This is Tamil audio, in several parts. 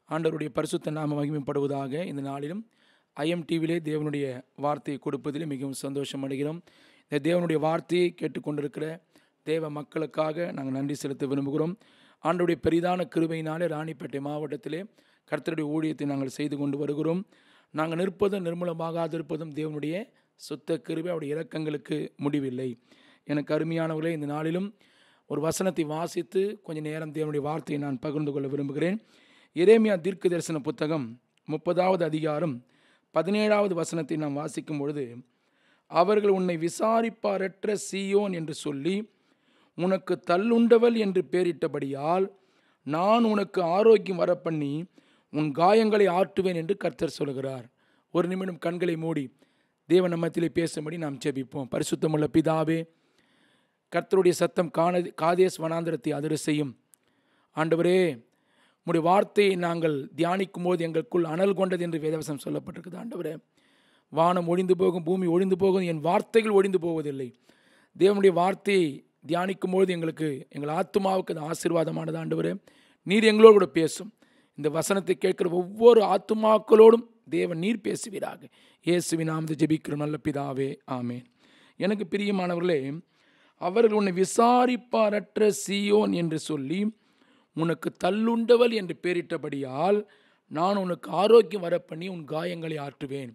ஆண்டவருடைய பரிசுத்த நாம மகிமைப்படுவதாக இந்த நாளிலும் ஐஎம் டிவிலே தேவனுடைய வார்த்தையை கொடுப்பதிலே மிகவும் சந்தோஷம் அடைகிறோம் இந்த தேவனுடைய வார்த்தையை கேட்டுக்கொண்டிருக்கிற தேவ மக்களுக்காக நாங்கள் நன்றி செலுத்த விரும்புகிறோம் ஆண்டவருடைய பெரிதான கிருபையினாலே ராணிப்பேட்டை மாவட்டத்திலே கர்த்தருடைய ஊழியத்தை நாங்கள் செய்து கொண்டு வருகிறோம் நாங்கள் நிற்பதும் நிர்மூலமாகாதிருப்பதும் தேவனுடைய சுத்த கிருபை அவருடைய இரக்கங்களுக்கு முடிவில்லை எனக்கு அருமையானவர்களே இந்த நாளிலும் ஒரு வசனத்தை வாசித்து கொஞ்ச நேரம் தேவனுடைய வார்த்தையை நான் பகிர்ந்து கொள்ள விரும்புகிறேன் எரேமியா தீர்க்க தரிசன புத்தகம் முப்பதாவது அதிகாரம் பதினேழாவது வசனத்தை நாம் வாசிக்கும் பொழுது அவர்கள் உன்னை விசாரிப்பாரற்ற சீயோன் என்று சொல்லி உனக்கு தள்ளுண்டவள் என்று பெயரிட்டபடியால் நான் உனக்கு ஆரோக்கியம் வரப்பண்ணி உன் காயங்களை ஆற்றுவேன் என்று கர்த்தர் சொல்கிறார் ஒரு நிமிடம் கண்களை மூடி தேவ நம்மத்திலே பேசும்படி நாம் ஜெபிப்போம் பரிசுத்தமுள்ள பிதாவே கர்த்தருடைய சத்தம் காண காதேஸ் வனாந்திரத்தை அதிர செய்யும் ஆண்டவரே உடைய வார்த்தையை நாங்கள் தியானிக்கும் போது எங்களுக்குள் அனல் கொண்டது என்று வேதவசம் சொல்லப்பட்டிருக்குது ஆண்டவரே வானம் ஒழிந்து போகும் பூமி ஒழிந்து போகும் என் வார்த்தைகள் ஒழிந்து போவதில்லை தேவனுடைய வார்த்தையை தியானிக்கும் போது எங்களுக்கு எங்கள் ஆத்மாவுக்கு அது ஆசீர்வாதமானது ஆண்டவரே நீர் எங்களோடு கூட பேசும் இந்த வசனத்தை கேட்கிற ஒவ்வொரு ஆத்துமாக்களோடும் தேவன் நீர் பேசுவீராக இயேசுவின் நாமத்தை ஜெபிக்கிறோம் நல்ல பிதாவே ஆமேன் எனக்கு பிரியமானவர்களே அவர்கள் உன்னை விசாரிப்பாரற்ற சீயோன் என்று சொல்லி உனக்கு தள்ளுண்டவள் என்று பெயரிட்டபடியால் நான் உனக்கு ஆரோக்கியம் வரப்பண்ணி உன் காயங்களை ஆற்றுவேன்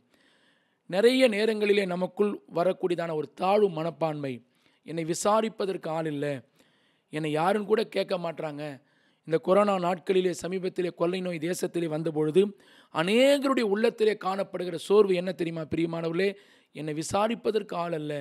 நிறைய நேரங்களிலே நமக்குள் வரக்கூடியதான ஒரு தாழ்வு மனப்பான்மை என்னை விசாரிப்பதற்கு ஆள் இல்லை என்னை யாரும் கூட கேட்க மாட்டாங்க இந்த கொரோனா நாட்களிலே சமீபத்திலே கொள்ளை நோய் தேசத்திலே வந்தபொழுது அநேகருடைய உள்ளத்திலே காணப்படுகிற சோர்வு என்ன தெரியுமா பிரியமானவர்களே என்னை விசாரிப்பதற்கு ஆள் அல்ல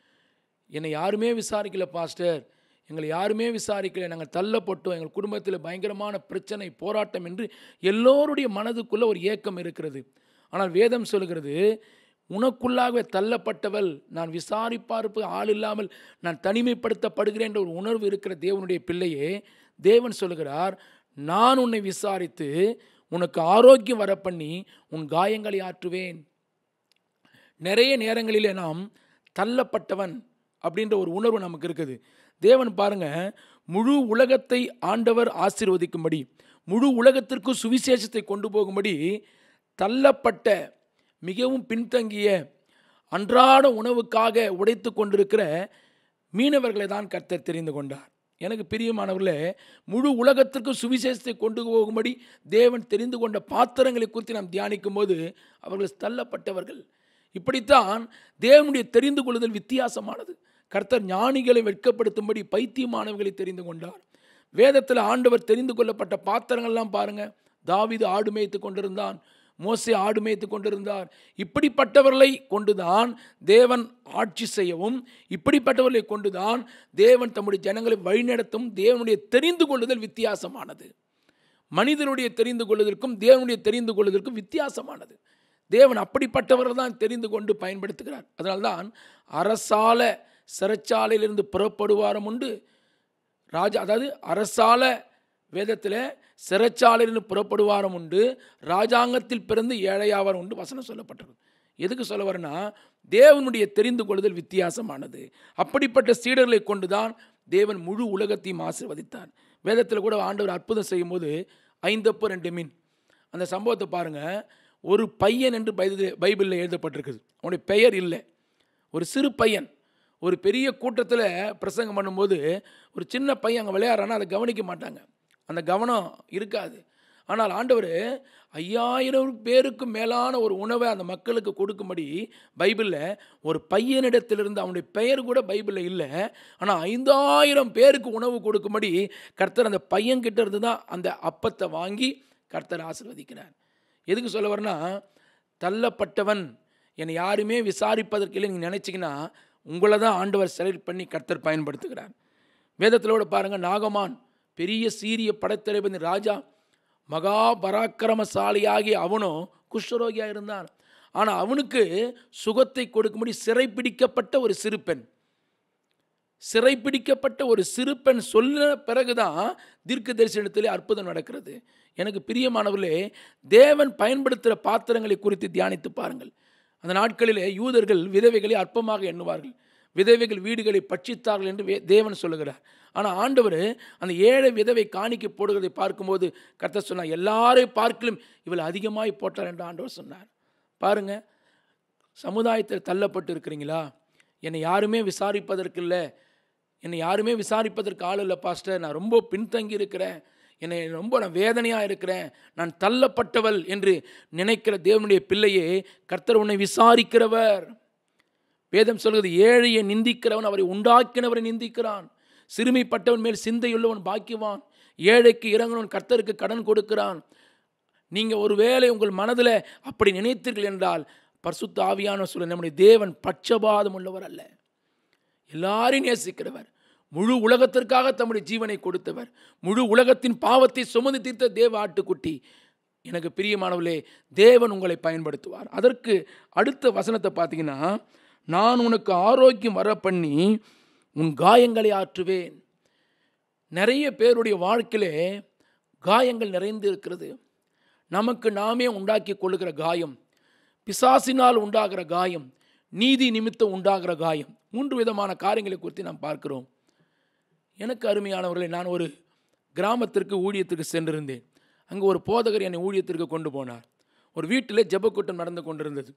என்னை யாருமே விசாரிக்கல பாஸ்டர் எங்களை யாருமே விசாரிக்கல நாங்கள் தள்ளப்பட்டோம் எங்கள் குடும்பத்தில் பயங்கரமான பிரச்சனை போராட்டம் என்று எல்லோருடைய மனதுக்குள்ள ஒரு ஏக்கம் இருக்கிறது ஆனால் வேதம் சொல்கிறது உனக்குள்ளாகவே தள்ளப்பட்டவள் நான் விசாரிப்பார்ப்பு ஆள் இல்லாமல் நான் தனிமைப்படுத்தப்படுகிறேன் என்ற ஒரு உணர்வு இருக்கிற தேவனுடைய பிள்ளையே தேவன் சொல்கிறார் நான் உன்னை விசாரித்து உனக்கு ஆரோக்கியம் வர பண்ணி உன் காயங்களை ஆற்றுவேன் நிறைய நேரங்களிலே நாம் தள்ளப்பட்டவன் அப்படின்ற ஒரு உணர்வு நமக்கு இருக்குது தேவன் பாருங்க முழு உலகத்தை ஆண்டவர் ஆசீர்வதிக்கும்படி முழு உலகத்திற்கு சுவிசேஷத்தை கொண்டு போகும்படி தள்ளப்பட்ட மிகவும் பின்தங்கிய அன்றாட உணவுக்காக உடைத்து கொண்டிருக்கிற மீனவர்களை தான் கர்த்தர் தெரிந்து கொண்டார் எனக்கு பிரியமானவர்களே முழு உலகத்திற்கு சுவிசேஷத்தை கொண்டு போகும்படி தேவன் தெரிந்து கொண்ட பாத்திரங்களை குறித்து நாம் தியானிக்கும் போது அவர்கள் தள்ளப்பட்டவர்கள் இப்படித்தான் தேவனுடைய தெரிந்து கொள்ளுதல் வித்தியாசமானது கர்த்தர் ஞானிகளை வெட்கப்படுத்தும்படி பைத்தியமானவர்களை தெரிந்து கொண்டார் வேதத்தில் ஆண்டவர் தெரிந்து கொள்ளப்பட்ட பாத்திரங்கள்லாம் பாருங்க தாவிது ஆடு மேய்த்து கொண்டிருந்தான் மோசே ஆடு மேய்த்து கொண்டிருந்தார் இப்படிப்பட்டவர்களை கொண்டுதான் தேவன் ஆட்சி செய்யவும் இப்படிப்பட்டவர்களை கொண்டுதான் தேவன் தம்முடைய ஜனங்களை வழிநடத்தும் தேவனுடைய தெரிந்து கொள்ளுதல் வித்தியாசமானது மனிதனுடைய தெரிந்து கொள்வதற்கும் தேவனுடைய தெரிந்து கொள்வதற்கும் வித்தியாசமானது தேவன் அப்படிப்பட்டவர்கள் தான் தெரிந்து கொண்டு பயன்படுத்துகிறார் அதனால்தான் அரசால சிறைச்சாலையிலிருந்து புறப்படுவாரம் உண்டு ராஜா அதாவது அரசால வேதத்தில் சிறைச்சாலையிலிருந்து புறப்படுவாரம் உண்டு ராஜாங்கத்தில் பிறந்து ஏழையாவாரம் உண்டு வசனம் சொல்லப்பட்டிருக்கு எதுக்கு சொல்ல வரேன்னா தேவனுடைய தெரிந்து கொள்ளுதல் வித்தியாசமானது அப்படிப்பட்ட சீடர்களை கொண்டுதான் தேவன் முழு உலகத்தையும் ஆசிர்வதித்தார் வேதத்தில் கூட ஆண்டவர் அற்புதம் செய்யும்போது ஐந்தப்பு ரெண்டு மீன் அந்த சம்பவத்தை பாருங்கள் ஒரு பையன் என்று பைபிள் பைபிளில் எழுதப்பட்டிருக்குது அவனுடைய பெயர் இல்லை ஒரு சிறு பையன் ஒரு பெரிய கூட்டத்தில் பிரசங்கம் பண்ணும்போது ஒரு சின்ன பையன் அங்கே விளையாடுறான்னா அதை கவனிக்க மாட்டாங்க அந்த கவனம் இருக்காது ஆனால் ஆண்டவர் ஐயாயிரம் பேருக்கு மேலான ஒரு உணவை அந்த மக்களுக்கு கொடுக்கும்படி பைபிளில் ஒரு பையனிடத்திலிருந்து அவனுடைய பெயர் கூட பைபிளில் இல்லை ஆனால் ஐந்தாயிரம் பேருக்கு உணவு கொடுக்கும்படி கர்த்தர் அந்த பையன்கிட்ட இருந்து தான் அந்த அப்பத்தை வாங்கி கர்த்தர் ஆசிர்வதிக்கிறார் எதுக்கு சொல்ல வரேன்னா தள்ளப்பட்டவன் என்னை யாருமே விசாரிப்பதற்கு இல்லை நீங்கள் நினச்சிங்கன்னா உங்களை தான் ஆண்டவர் செலக்ட் பண்ணி கர்த்தர் பயன்படுத்துகிறார் வேதத்திலோட பாருங்கள் நாகமான் பெரிய சீரிய படைத்தலைவன் ராஜா மகா பராக்கிரமசாலியாகி அவனும் குஷ்டரோகியாக இருந்தான் ஆனால் அவனுக்கு சுகத்தை கொடுக்கும்படி சிறைப்பிடிக்கப்பட்ட ஒரு சிறுபெண் சிறைப்பிடிக்கப்பட்ட ஒரு சிறுபெண் சொல்ல பிறகுதான் தீர்க்க தரிசனத்திலே அற்புதம் நடக்கிறது எனக்கு பிரியமானவர்களே தேவன் பயன்படுத்துகிற பாத்திரங்களை குறித்து தியானித்து பாருங்கள் அந்த நாட்களிலே யூதர்கள் விதவைகளை அற்பமாக எண்ணுவார்கள் விதவைகள் வீடுகளை பட்சித்தார்கள் என்று வே- தேவன் சொல்லுகிறார் ஆனால் ஆண்டவர் அந்த ஏழை விதவை காணிக்கை போடுகிறதை பார்க்கும்போது கர்த்தர் சொன்னார் எல்லாரையும் பார்க்கலும் இவள் அதிகமாய் போட்டார் என்று ஆண்டவர் சொன்னார் பாருங்க சமுதாயத்தில் தள்ளப்பட்டு இருக்கிறீங்களா என்னை யாருமே விசாரிப்பதற்கு இல்லை என்னை யாருமே விசாரிப்பதற்கு ஆள் இல்லை பாஸ்டர் நான் ரொம்ப பின்தங்கி இருக்கிறேன் என்னை ரொம்ப நான் வேதனையாக இருக்கிறேன் நான் தள்ளப்பட்டவள் என்று நினைக்கிற தேவனுடைய பிள்ளையே கர்த்தர் உன்னை விசாரிக்கிறவர் வேதம் சொல்கிறது ஏழையை நிந்திக்கிறவன் அவரை உண்டாக்கினவரை நிந்திக்கிறான் சிறுமைப்பட்டவன் மேல் சிந்தையுள்ளவன் பாக்கியவான் ஏழைக்கு இறங்கினவன் கர்த்தருக்கு கடன் கொடுக்கிறான் நீங்கள் ஒருவேளை உங்கள் மனதில் அப்படி நினைத்தீர்கள் என்றால் பரிசுத்த ஆவியான சொல்ல நம்முடைய தேவன் பட்சபாதம் உள்ளவர் அல்ல எல்லாரையும் நேசிக்கிறவர் முழு உலகத்திற்காக தம்முடைய ஜீவனை கொடுத்தவர் முழு உலகத்தின் பாவத்தை சுமந்து தீர்த்த தேவ ஆட்டுக்குட்டி எனக்கு பிரியமானவர்களே தேவன் உங்களை பயன்படுத்துவார் அதற்கு அடுத்த வசனத்தை பார்த்தீங்கன்னா நான் உனக்கு ஆரோக்கியம் வர பண்ணி உன் காயங்களை ஆற்றுவேன் நிறைய பேருடைய வாழ்க்கையிலே காயங்கள் நிறைந்து இருக்கிறது நமக்கு நாமே உண்டாக்கி கொள்ளுகிற காயம் பிசாசினால் உண்டாகிற காயம் நீதி நிமித்தம் உண்டாகிற காயம் மூன்று விதமான காரியங்களை குறித்து நாம் பார்க்கிறோம் எனக்கு அருமையானவர்களை நான் ஒரு கிராமத்திற்கு ஊழியத்திற்கு சென்றிருந்தேன் அங்கே ஒரு போதகர் என்னை ஊழியத்திற்கு கொண்டு போனார் ஒரு வீட்டில் ஜெபக்கூட்டம் நடந்து கொண்டிருந்தது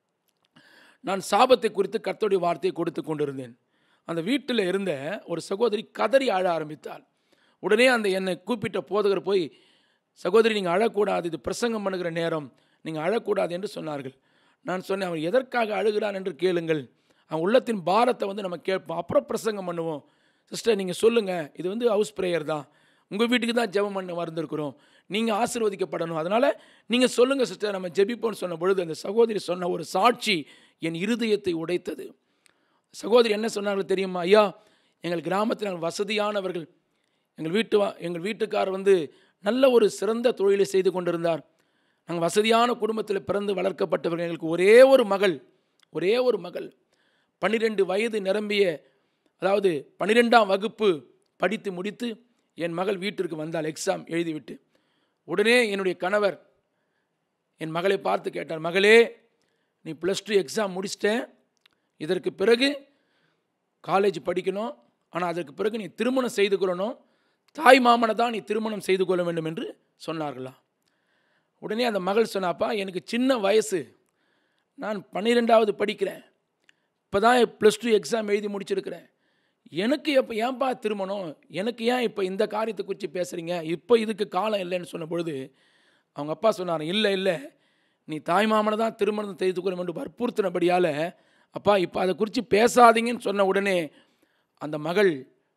நான் சாபத்தை குறித்து கர்த்தருடைய வார்த்தையை கொடுத்து கொண்டிருந்தேன் அந்த வீட்டில் இருந்த ஒரு சகோதரி கதறி அழ ஆரம்பித்தாள் உடனே அந்த என்னை கூப்பிட்ட போதகர் போய் சகோதரி நீங்கள் அழக்கூடாது இது பிரசங்கம் பண்ணுகிற நேரம் நீங்கள் அழக்கூடாது என்று சொன்னார்கள் நான் சொன்னேன் அவன் எதற்காக அழுகிறான் என்று கேளுங்கள் அவன் உள்ளத்தின் பாரத்தை வந்து நம்ம கேட்போம் அப்புறம் பிரசங்கம் பண்ணுவோம் சிஸ்டர் நீங்கள் சொல்லுங்கள் இது வந்து ஹவுஸ் ப்ரேயர் தான் உங்கள் வீட்டுக்கு தான் ஜெபம் பண்ண வந்திருக்கிறோம் நீங்கள் ஆசீர்வதிக்கப்படணும் அதனால் நீங்கள் சொல்லுங்கள் சிஸ்டர் நம்ம ஜெபிப்போம்னு சொன்ன பொழுது அந்த சகோதரி சொன்ன ஒரு சாட்சி என் இருதயத்தை உடைத்தது சகோதரி என்ன சொன்னார்கள் தெரியுமா ஐயா எங்கள் கிராமத்தில் நாங்கள் வசதியானவர்கள் எங்கள் வீட்டு வா- எங்கள் வீட்டுக்காரர் வந்து நல்ல ஒரு சிறந்த தொழிலை செய்து கொண்டிருந்தார் நாங்கள் வசதியான குடும்பத்தில் பிறந்து வளர்க்கப்பட்டவர்கள் எங்களுக்கு ஒரே ஒரு மகள் ஒரே ஒரு மகள் பன்னிரெண்டு வயது நிரம்பிய அதாவது பன்னிரெண்டாம் வகுப்பு படித்து முடித்து என் மகள் வீட்டிற்கு வந்தாள் எக்ஸாம் எழுதிவிட்டு உடனே என்னுடைய கணவர் என் மகளை பார்த்து கேட்டார் மகளே நீ ப்ளஸ் டூ எக்ஸாம் முடிச்சிட்டேன் இதற்கு பிறகு காலேஜ் படிக்கணும் ஆனால் அதற்கு பிறகு நீ திருமணம் செய்து கொள்ளணும் தாய் மாமனை தான் நீ திருமணம் செய்து கொள்ள வேண்டும் என்று சொன்னார்களா உடனே அந்த மகள் சொன்னாப்பா எனக்கு சின்ன வயசு நான் பன்னிரெண்டாவது படிக்கிறேன் இப்போ தான் ப்ளஸ் டூ எக்ஸாம் எழுதி முடிச்சிருக்கிறேன் எனக்கு எப்போ ஏன்பா திருமணம் எனக்கு ஏன் இப்போ இந்த காரியத்தை குறித்து பேசுகிறீங்க இப்போ இதுக்கு காலம் இல்லைன்னு சொன்ன பொழுது அவங்க அப்பா சொன்னார் இல்லை இல்லை நீ தாய் மாமனை தான் திருமணம் செய்து கொள்ளும் என்று வற்புறுத்தினபடியால் அப்பா இப்போ அதை குறித்து பேசாதீங்கன்னு சொன்ன உடனே அந்த மகள்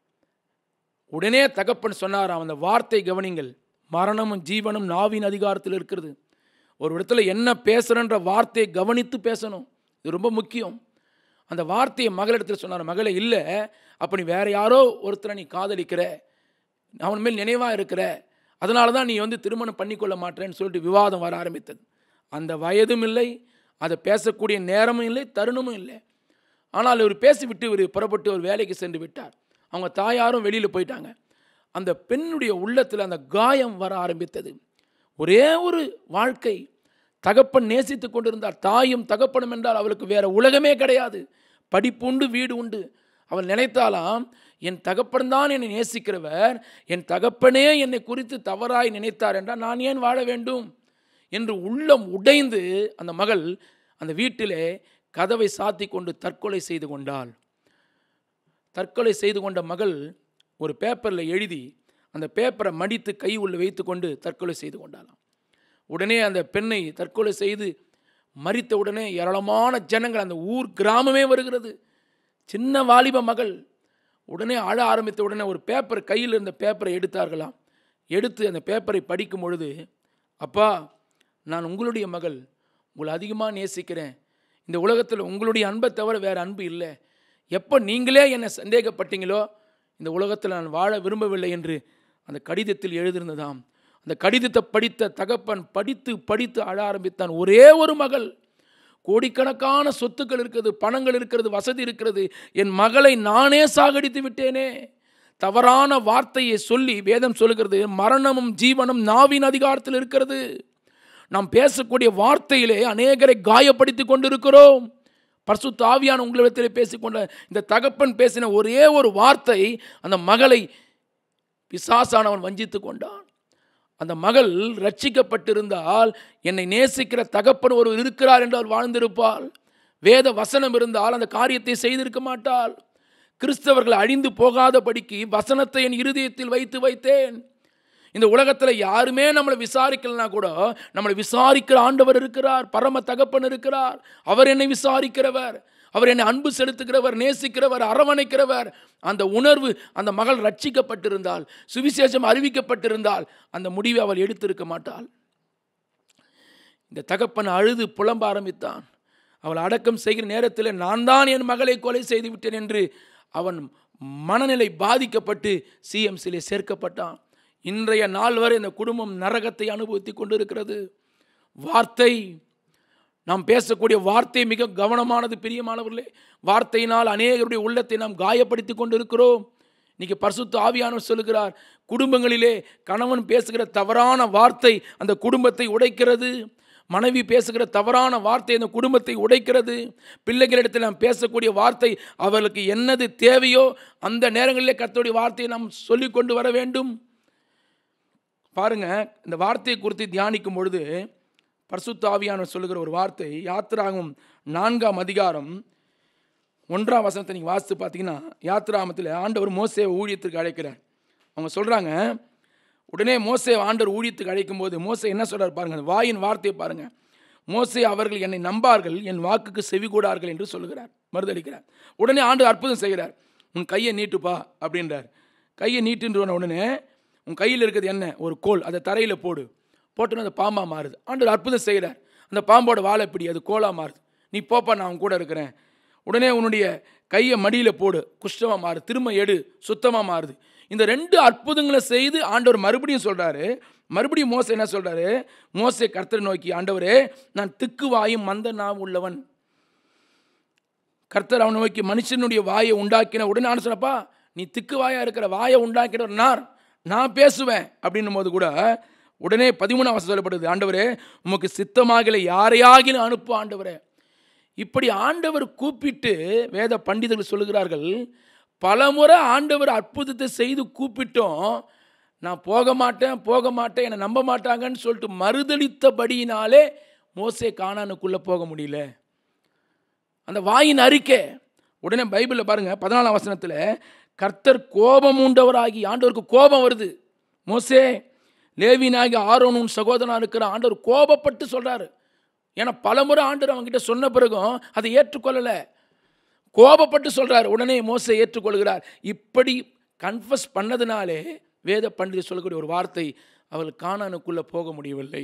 உடனே தகப்பன் சொன்னாராம் அந்த வார்த்தை கவனிங்கள் மரணமும் ஜீவனும் நாவின் அதிகாரத்தில் இருக்கிறது ஒரு இடத்துல என்ன பேசுகிறன்ற வார்த்தையை கவனித்து பேசணும் இது ரொம்ப முக்கியம் அந்த வார்த்தையை மகளிடத்தில் சொன்னார் மகளே இல்லை அப்போ நீ வேற யாரோ ஒருத்தரை நீ காதலிக்கிற அவன் மேல் நினைவாக இருக்கிற அதனால தான் நீ வந்து திருமணம் பண்ணிக்கொள்ள மாட்டேன்னு சொல்லிட்டு விவாதம் வர ஆரம்பித்தது அந்த வயதும் இல்லை அதை பேசக்கூடிய நேரமும் இல்லை தருணமும் இல்லை ஆனால் இவர் பேசிவிட்டு இவர் புறப்பட்டு ஒரு வேலைக்கு சென்று விட்டார் அவங்க தாயாரும் வெளியில் போயிட்டாங்க அந்த பெண்ணுடைய உள்ளத்தில் அந்த காயம் வர ஆரம்பித்தது ஒரே ஒரு வாழ்க்கை தகப்பன் நேசித்து கொண்டிருந்தார் தாயும் தகப்பனும் என்றால் அவளுக்கு வேற உலகமே கிடையாது படிப்பு உண்டு வீடு உண்டு அவள் நினைத்தாலாம் என் தகப்பன் தான் என்னை நேசிக்கிறவர் என் தகப்பனே என்னை குறித்து தவறாய் நினைத்தார் என்றால் நான் ஏன் வாழ வேண்டும் என்று உள்ளம் உடைந்து அந்த மகள் அந்த வீட்டிலே கதவை சாத்தி கொண்டு தற்கொலை செய்து கொண்டாள் தற்கொலை செய்து கொண்ட மகள் ஒரு பேப்பரில் எழுதி அந்த பேப்பரை மடித்து கை உள்ள வைத்துக்கொண்டு தற்கொலை செய்து கொண்டாளாம் உடனே அந்த பெண்ணை தற்கொலை செய்து மரித்த உடனே ஏராளமான ஜனங்கள் அந்த ஊர் கிராமமே வருகிறது சின்ன வாலிப மகள் உடனே அழ ஆரம்பித்த உடனே ஒரு பேப்பர் கையில் இருந்த பேப்பரை எடுத்தார்களாம் எடுத்து அந்த பேப்பரை படிக்கும் பொழுது அப்பா நான் உங்களுடைய மகள் உங்களை அதிகமாக நேசிக்கிறேன் இந்த உலகத்தில் உங்களுடைய அன்பை தவிர வேறு அன்பு இல்லை எப்போ நீங்களே என்னை சந்தேகப்பட்டீங்களோ இந்த உலகத்தில் நான் வாழ விரும்பவில்லை என்று அந்த கடிதத்தில் எழுதியிருந்ததாம் அந்த கடிதத்தை படித்த தகப்பன் படித்து படித்து அழ ஆரம்பித்தான் ஒரே ஒரு மகள் கோடிக்கணக்கான சொத்துக்கள் இருக்கிறது பணங்கள் இருக்கிறது வசதி இருக்கிறது என் மகளை நானே சாகடித்து விட்டேனே தவறான வார்த்தையை சொல்லி வேதம் சொல்லுகிறது மரணமும் ஜீவனும் நாவின் அதிகாரத்தில் இருக்கிறது நாம் பேசக்கூடிய வார்த்தையிலே அநேகரை காயப்படுத்தி கொண்டிருக்கிறோம் பரிசுத்த ஆவியான உங்களிடத்தில் பேசிக்கொண்ட இந்த தகப்பன் பேசின ஒரே ஒரு வார்த்தை அந்த மகளை பிசாசானவன் வஞ்சித்து கொண்டான் அந்த மகள் ரட்சிக்கப்பட்டிருந்தால் என்னை நேசிக்கிற தகப்பன் ஒருவர் இருக்கிறார் என்று அவர் வாழ்ந்திருப்பாள் வேத வசனம் இருந்தால் அந்த காரியத்தை செய்திருக்க மாட்டாள் கிறிஸ்தவர்கள் அழிந்து போகாதபடிக்கு வசனத்தை என் இருதயத்தில் வைத்து வைத்தேன் இந்த உலகத்தில் யாருமே நம்மளை விசாரிக்கலனா கூட நம்மளை விசாரிக்கிற ஆண்டவர் இருக்கிறார் பரம தகப்பன் இருக்கிறார் அவர் என்னை விசாரிக்கிறவர் அவர் என்னை அன்பு செலுத்துகிறவர் நேசிக்கிறவர் அரவணைக்கிறவர் அந்த உணர்வு அந்த மகள் ரட்சிக்கப்பட்டிருந்தால் சுவிசேஷம் அறிவிக்கப்பட்டிருந்தால் அந்த முடிவை அவள் எடுத்திருக்க மாட்டாள் இந்த தகப்பன் அழுது புலம்ப ஆரம்பித்தான் அவள் அடக்கம் செய்கிற நேரத்தில் நான் தான் என் மகளை கொலை செய்து விட்டேன் என்று அவன் மனநிலை பாதிக்கப்பட்டு சிஎம்சிலே சேர்க்கப்பட்டான் இன்றைய நாள் வரை இந்த குடும்பம் நரகத்தை அனுபவித்து கொண்டிருக்கிறது வார்த்தை நாம் பேசக்கூடிய வார்த்தை மிக கவனமானது பிரியமானவர்களே வார்த்தையினால் அநேகருடைய உள்ளத்தை நாம் காயப்படுத்தி கொண்டிருக்கிறோம் இன்னைக்கு பரிசுத்த ஆவியானவர் சொல்லுகிறார் குடும்பங்களிலே கணவன் பேசுகிற தவறான வார்த்தை அந்த குடும்பத்தை உடைக்கிறது மனைவி பேசுகிற தவறான வார்த்தை அந்த குடும்பத்தை உடைக்கிறது பிள்ளைகளிடத்தில் நாம் பேசக்கூடிய வார்த்தை அவர்களுக்கு என்னது தேவையோ அந்த நேரங்களிலே கர்த்தருடைய வார்த்தையை நாம் சொல்லிக் கொண்டு வர வேண்டும் பாருங்க இந்த வார்த்தையை குறித்து தியானிக்கும் பொழுது பரிசுத்த ஆவியானவர் சொல்லுகிற ஒரு வார்த்தை யாத்திராகும் நான்காம் அதிகாரம் ஒன்றாம் வசனத்தை நீங்கள் வாசித்து பார்த்தீங்கன்னா யாத்திராமத்தில் ஆண்டவர் மோசேவை ஊழியத்திற்கு அழைக்கிறார் அவங்க சொல்கிறாங்க உடனே மோசே ஆண்டவர் ஊழியத்துக்கு அழைக்கும் போது மோசே என்ன சொல்றார் பாருங்க அந்த வாயின் வார்த்தையை பாருங்க மோசே அவர்கள் என்னை நம்பார்கள் என் வாக்குக்கு செவி கூடார்கள் என்று சொல்லுகிறார் மறுதளிக்கிறார் உடனே ஆண்டு அற்புதம் செய்கிறார் உன் கையை நீட்டுப்பா அப்படின்றார் கையை நீட்டுன்ற உடனே உன் கையில் இருக்கிறது என்ன ஒரு கோல் அதை தரையில் போடு போட்டோன்னு அந்த பாம்பாக மாறுது ஆண்டவர் அற்புதம் செய்கிறார் அந்த பாம்போட வாழை பிடி அது கோலாக மாறுது நீ போப்பா நான் உன் கூட இருக்கிறேன் உடனே உன்னுடைய கையை மடியில் போடு குஷ்டமாக மாறுது திரும்ப எடு சுத்தமாக மாறுது இந்த ரெண்டு அற்புதங்களை செய்து ஆண்டவர் மறுபடியும் சொல்கிறாரு மறுபடியும் மோசை என்ன சொல்கிறாரு மோசை கர்த்தரை நோக்கி ஆண்டவரே நான் திக்கு வாயும் மந்த நாம் உள்ளவன் கர்த்தர் அவனை நோக்கி மனுஷனுடைய வாயை உண்டாக்கின உடனே நான் சொன்னப்பா நீ திக்கு வாயா இருக்கிற வாயை உண்டாக்கினவர் நார் நான் பேசுவேன் அப்படின்னும் போது கூட உடனே பதிமூணாம் வருஷம் சொல்லப்படுது ஆண்டவரே உமக்கு சித்தமாகல யாரையாகிலும் அனுப்பு ஆண்டவரே இப்படி ஆண்டவர் கூப்பிட்டு வேத பண்டிதர்கள் சொல்லுகிறார்கள் பலமுறை ஆண்டவர் அற்புதத்தை செய்து கூப்பிட்டோம் நான் போக மாட்டேன் போக மாட்டேன் என்னை நம்ப மாட்டாங்கன்னு சொல்லிட்டு மறுதளித்தபடியினாலே மோசே காணானுக்குள்ளே போக முடியல அந்த வாயின் அறிக்கை உடனே பைபிளில் பாருங்க பதினாலாம் வசனத்தில் கர்த்தர் கோபம் உண்டவராகி ஆண்டவருக்கு கோபம் வருது மோசே லேவினாகி ஆரோனும் சகோதரனாக இருக்கிற ஆண்டவர் கோபப்பட்டு சொல்கிறாரு ஏன்னா பலமுறை ஆண்டவர் அவங்ககிட்ட சொன்ன பிறகும் அதை ஏற்றுக்கொள்ளலை கோபப்பட்டு சொல்கிறார் உடனே மோசை ஏற்றுக்கொள்கிறார் இப்படி கன்ஃபஸ் பண்ணதுனாலே வேத பண்டிதர் சொல்லக்கூடிய ஒரு வார்த்தை அவள் காணானுக்குள்ளே போக முடியவில்லை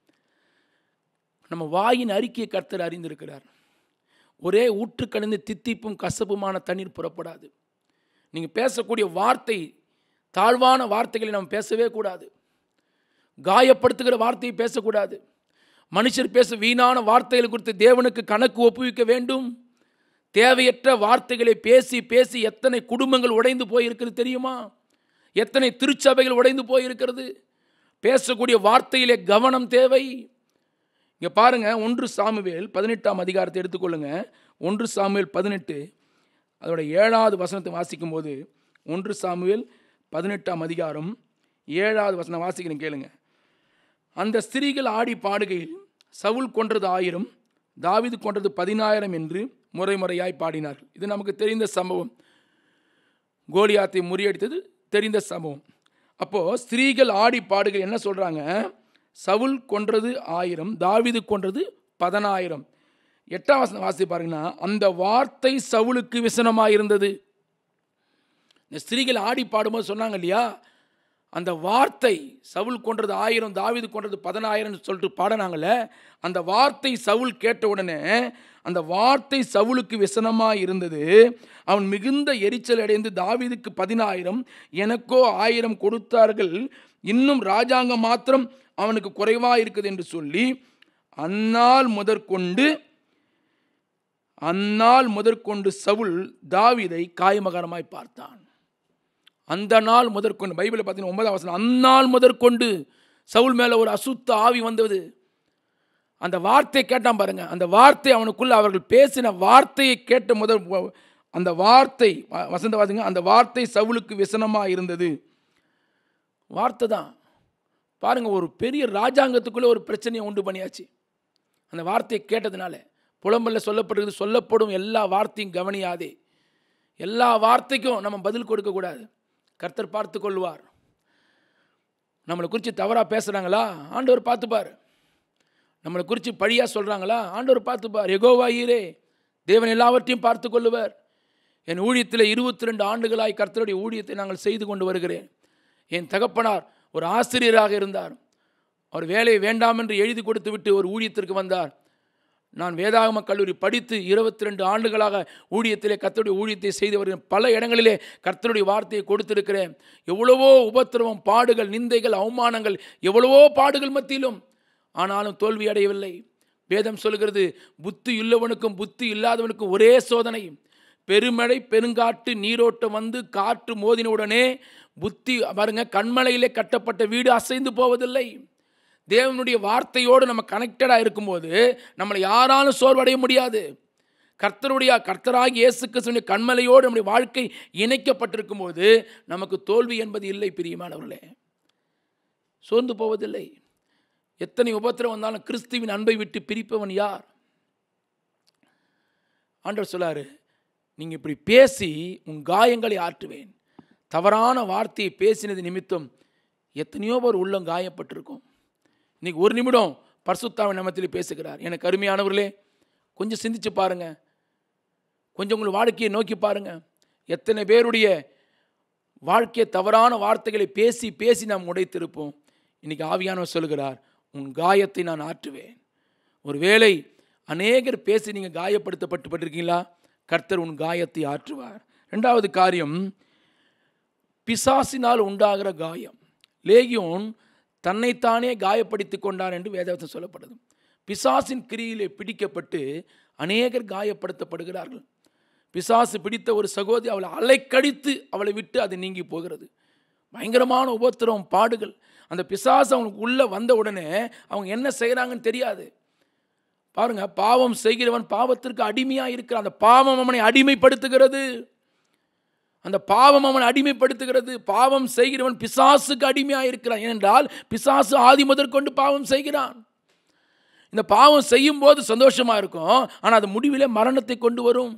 நம்ம வாயின் அறிக்கையை கர்த்தர் அறிந்திருக்கிறார் ஒரே ஊற்றுக்கணிந்து தித்திப்பும் கசப்புமான தண்ணீர் புறப்படாது நீங்கள் பேசக்கூடிய வார்த்தை தாழ்வான வார்த்தைகளை நம்ம பேசவே கூடாது காயப்படுத்துகிற வார்த்தையை பேசக்கூடாது மனுஷர் பேச வீணான வார்த்தைகள் குறித்து தேவனுக்கு கணக்கு ஒப்புவிக்க வேண்டும் தேவையற்ற வார்த்தைகளை பேசி பேசி எத்தனை குடும்பங்கள் உடைந்து போயிருக்கிறது தெரியுமா எத்தனை திருச்சபைகள் உடைந்து போயிருக்கிறது பேசக்கூடிய வார்த்தையிலே கவனம் தேவை இங்கே பாருங்க ஒன்று சாமுவேல் பதினெட்டாம் அதிகாரத்தை எடுத்துக்கொள்ளுங்க ஒன்று சாமுவேல் பதினெட்டு அதோட ஏழாவது வசனத்தை வாசிக்கும் போது ஒன்று சாமுவேல் பதினெட்டாம் அதிகாரம் ஏழாவது வசனம் வாசிக்கிறேன் கேளுங்க அந்த ஸ்திரீகள் ஆடி பாடுகையில் சவுல் கொன்றது ஆயிரம் தாவிது கொன்றது பதினாயிரம் என்று முறை முறையாய் பாடினார்கள் இது நமக்கு தெரிந்த சம்பவம் கோலியாத்தை முறியடித்தது தெரிந்த சம்பவம் அப்போது ஸ்திரீகள் ஆடி பாடுகள் என்ன சொல்கிறாங்க சவுல் கொன்றது ஆயிரம் தாவிது கொன்றது பதினாயிரம் எட்டாம் வசனம் வாசி பாருங்கன்னா அந்த வார்த்தை சவுலுக்கு விசனமாக இருந்தது இந்த ஸ்திரீகள் ஆடி பாடும்போது சொன்னாங்க இல்லையா அந்த வார்த்தை சவுல் கொன்றது ஆயிரம் தாவிது கொன்றது பதினாயிரம்னு சொல்லிட்டு பாடினாங்கல்ல அந்த வார்த்தை சவுல் கேட்ட உடனே அந்த வார்த்தை சவுலுக்கு விசனமாக இருந்தது அவன் மிகுந்த எரிச்சல் அடைந்து தாவீதுக்கு பதினாயிரம் எனக்கோ ஆயிரம் கொடுத்தார்கள் இன்னும் ராஜாங்கம் மாத்திரம் அவனுக்கு குறைவாக இருக்குது என்று சொல்லி அந்நாள் முதற்கொண்டு அந்நாள் முதற்கொண்டு சவுல் தாவீதை காய்மகரமாய் பார்த்தான் அந்த நாள் முதற்கொண்டு பைபிளை பார்த்தீங்கன்னா ஒன்பதாம் வசனம் அந்நாள் முதற்கொண்டு சவுல் மேலே ஒரு அசுத்த ஆவி வந்தது அந்த வார்த்தை கேட்டான் பாருங்க அந்த வார்த்தை அவனுக்குள்ள அவர்கள் பேசின வார்த்தையை கேட்ட முதல் வ- அந்த வார்த்தை வ- வசந்த வாசிங்க அந்த வார்த்தை சவுலுக்கு விசனமாக இருந்தது வார்த்தை தான் பாருங்க ஒரு பெரிய ராஜாங்கத்துக்குள்ள ஒரு பிரச்சனையை உண்டு பண்ணியாச்சு அந்த வார்த்தையை கேட்டதுனால புலம்பல்ல சொல்லப்படுகிறது சொல்லப்படும் எல்லா வார்த்தையும் கவனியாதே எல்லா வார்த்தைக்கும் நம்ம பதில் கொடுக்கக்கூடாது கர்த்தர் பார்த்து கொள்வார் நம்மளை குறித்து தவறாக பேசுகிறாங்களா ஆண்டவர் பார்த்துப்பார் நம்மளை குறித்து பழியாக சொல்கிறாங்களா ஆண்டவர் பார்த்துப்பார் எகோவா ஈரே தேவன் எல்லாவற்றையும் பார்த்து கொள்ளுவார் என் ஊழியத்தில் இருபத்தி ரெண்டு ஆண்டுகளாய் கர்த்தருடைய ஊழியத்தை நாங்கள் செய்து கொண்டு வருகிறேன் என் தகப்பனார் ஒரு ஆசிரியராக இருந்தார் அவர் வேலையை வேண்டாம் என்று எழுதி கொடுத்து விட்டு ஒரு ஊழியத்திற்கு வந்தார் நான் வேதாகம கல்லூரி படித்து இருபத்தி ரெண்டு ஆண்டுகளாக ஊழியத்திலே கர்த்தருடைய ஊழியத்தை செய்து வருகிறேன் பல இடங்களிலே கர்த்தருடைய வார்த்தையை கொடுத்திருக்கிறேன் எவ்வளவோ உபத்திரவம் பாடுகள் நிந்தைகள் அவமானங்கள் எவ்வளவோ பாடுகள் மத்தியிலும் ஆனாலும் தோல்வி அடையவில்லை வேதம் சொல்கிறது புத்தி உள்ளவனுக்கும் புத்தி இல்லாதவனுக்கும் ஒரே சோதனை பெருமழை பெருங்காற்று நீரோட்டம் வந்து காற்று மோதின உடனே புத்தி பாருங்க கண்மலையிலே கட்டப்பட்ட வீடு அசைந்து போவதில்லை தேவனுடைய வார்த்தையோடு நம்ம கனெக்டடாக இருக்கும்போது நம்மளை யாராலும் சோர்வடைய முடியாது கர்த்தருடைய கர்த்தராகி இயேசு கிறிஸ்துவின் கண்மலையோடு நம்முடைய வாழ்க்கை இணைக்கப்பட்டிருக்கும் போது நமக்கு தோல்வி என்பது இல்லை பிரியமானவர்களே சோர்ந்து போவதில்லை எத்தனை உபத்திரம் வந்தாலும் கிறிஸ்துவின் அன்பை விட்டு பிரிப்பவன் யார் ஆண்டவர் சொல்லாரு நீங்கள் இப்படி பேசி உன் காயங்களை ஆற்றுவேன் தவறான வார்த்தையை பேசினது நிமித்தம் எத்தனையோ பேர் உள்ளம் காயப்பட்டிருக்கும் இன்னைக்கு ஒரு நிமிடம் பரிசுத்தாவின் நமத்தில் பேசுகிறார் எனக்கு அருமையானவர்களே கொஞ்சம் சிந்திச்சு பாருங்க கொஞ்சம் உங்கள் வாழ்க்கையை நோக்கி பாருங்க எத்தனை பேருடைய வாழ்க்கையை தவறான வார்த்தைகளை பேசி பேசி நாம் உடைத்திருப்போம் இன்னைக்கு ஆவியானவர் சொல்கிறார் உன் காயத்தை நான் ஆற்றுவேன் ஒருவேளை அநேகர் பேசி நீங்கள் காயப்படுத்தப்பட்டு பட்டிருக்கீங்களா கர்த்தர் உன் காயத்தை ஆற்றுவார் ரெண்டாவது காரியம் பிசாசினால் உண்டாகிற காயம் லேகியோன் தன்னைத்தானே காயப்படுத்தி கொண்டார் என்று வேதவசம் சொல்லப்படுது பிசாசின் கிரியிலே பிடிக்கப்பட்டு அநேகர் காயப்படுத்தப்படுகிறார்கள் பிசாசு பிடித்த ஒரு சகோதரி அவளை அலைக்கடித்து அவளை விட்டு அது நீங்கி போகிறது பயங்கரமான உபத்திரவம் பாடுகள் அந்த பிசாசு அவனுக்கு உள்ளே வந்த உடனே அவங்க என்ன செய்கிறாங்கன்னு தெரியாது பாருங்க பாவம் செய்கிறவன் பாவத்திற்கு அடிமையாக இருக்கிறான் அந்த பாவம் அவனை அடிமைப்படுத்துகிறது அந்த பாவம் அவனை அடிமைப்படுத்துகிறது பாவம் செய்கிறவன் பிசாசுக்கு அடிமையாக இருக்கிறான் ஏனென்றால் பிசாசு ஆதி முதற்கொண்டு பாவம் செய்கிறான் இந்த பாவம் செய்யும் போது சந்தோஷமா இருக்கும் ஆனால் அது முடிவிலே மரணத்தை கொண்டு வரும்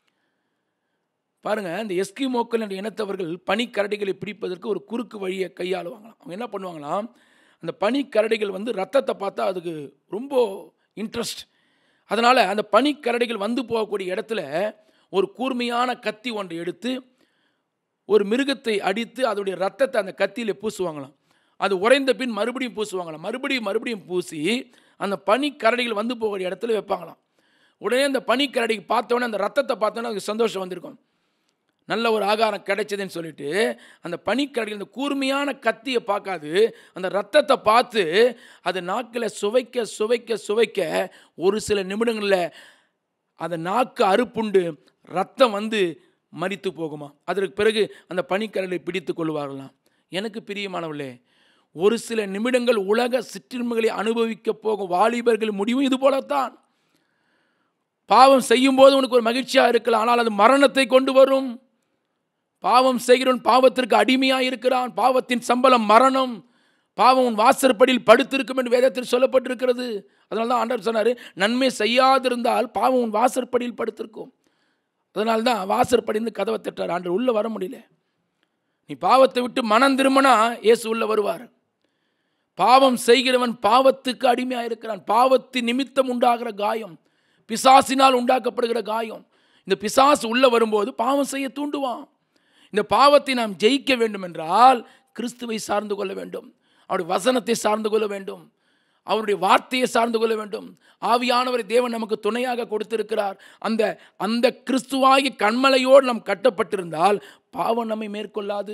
பாருங்க இந்த எஸ்கிமோக்கள் என்ற இனத்தவர்கள் பனிக்கரடிகளை பிடிப்பதற்கு ஒரு குறுக்கு வழியை கையாளுவாங்களாம் அவங்க என்ன பண்ணுவாங்களாம் அந்த பனிக்கரடிகள் வந்து ரத்தத்தை பார்த்தா அதுக்கு ரொம்ப இன்ட்ரெஸ்ட் அதனால் அந்த பனிக்கரடிகள் வந்து போகக்கூடிய இடத்துல ஒரு கூர்மையான கத்தி ஒன்றை எடுத்து ஒரு மிருகத்தை அடித்து அதோடைய ரத்தத்தை அந்த கத்தியில் பூசுவாங்களாம் அது உறைந்த பின் மறுபடியும் பூசுவாங்களாம் மறுபடியும் மறுபடியும் பூசி அந்த பனிக்கரடிகள் வந்து போகிற இடத்துல வைப்பாங்களாம் உடனே அந்த பனிக்கரடிக்கு பார்த்தோன்னே அந்த ரத்தத்தை பார்த்தோன்னே அதுக்கு சந்தோஷம் வந்திருக்கும் நல்ல ஒரு ஆகாரம் கிடைச்சதுன்னு சொல்லிட்டு அந்த பனிக்கரடிகள் அந்த கூர்மையான கத்தியை பார்க்காது அந்த ரத்தத்தை பார்த்து அது நாக்கில் சுவைக்க சுவைக்க சுவைக்க ஒரு சில நிமிடங்களில் அந்த நாக்கு அறுப்புண்டு ரத்தம் வந்து மரித்து போகுமா அதற்கு பிறகு அந்த பனிக்கரலை பிடித்து கொள்வார்களாம் எனக்கு பிரியமானவர்களே ஒரு சில நிமிடங்கள் உலக சிற்றின்மைகளை அனுபவிக்க போகும் வாலிபர்கள் முடிவும் இது போலத்தான் பாவம் செய்யும் போது உனக்கு ஒரு மகிழ்ச்சியாக இருக்கலாம் ஆனால் அது மரணத்தை கொண்டு வரும் பாவம் செய்கிறவன் பாவத்திற்கு அடிமையாக இருக்கிறான் பாவத்தின் சம்பளம் மரணம் பாவம் உன் வாசற்படியில் படுத்திருக்கும் என்று வேதத்தில் சொல்லப்பட்டிருக்கிறது அதனால தான் ஆண்டவர் சொன்னார் நன்மை செய்யாதிருந்தால் பாவம் உன் வாசற்படியில் படுத்திருக்கும் அதனால தான் வாசற்படிந்து கதவை தட்டார் ஆண்டவர் உள்ளே வர முடியல நீ பாவத்தை விட்டு மனம் திரும்பினா இயேசு உள்ளே வருவார் பாவம் செய்கிறவன் பாவத்துக்கு அடிமையாக இருக்கிறான் பாவத்தின் நிமித்தம் உண்டாகிற காயம் பிசாசினால் உண்டாக்கப்படுகிற காயம் இந்த பிசாசு உள்ளே வரும்போது பாவம் செய்ய தூண்டுவான் இந்த பாவத்தை நாம் ஜெயிக்க வேண்டும் என்றால் கிறிஸ்துவை சார்ந்து கொள்ள வேண்டும் அவருடைய வசனத்தை சார்ந்து கொள்ள வேண்டும் அவருடைய வார்த்தையை சார்ந்து கொள்ள வேண்டும் ஆவியானவரை தேவன் நமக்கு துணையாக கொடுத்திருக்கிறார் அந்த அந்த கிறிஸ்துவாகி கண்மலையோடு நாம் கட்டப்பட்டிருந்தால் பாவம் நம்மை மேற்கொள்ளாது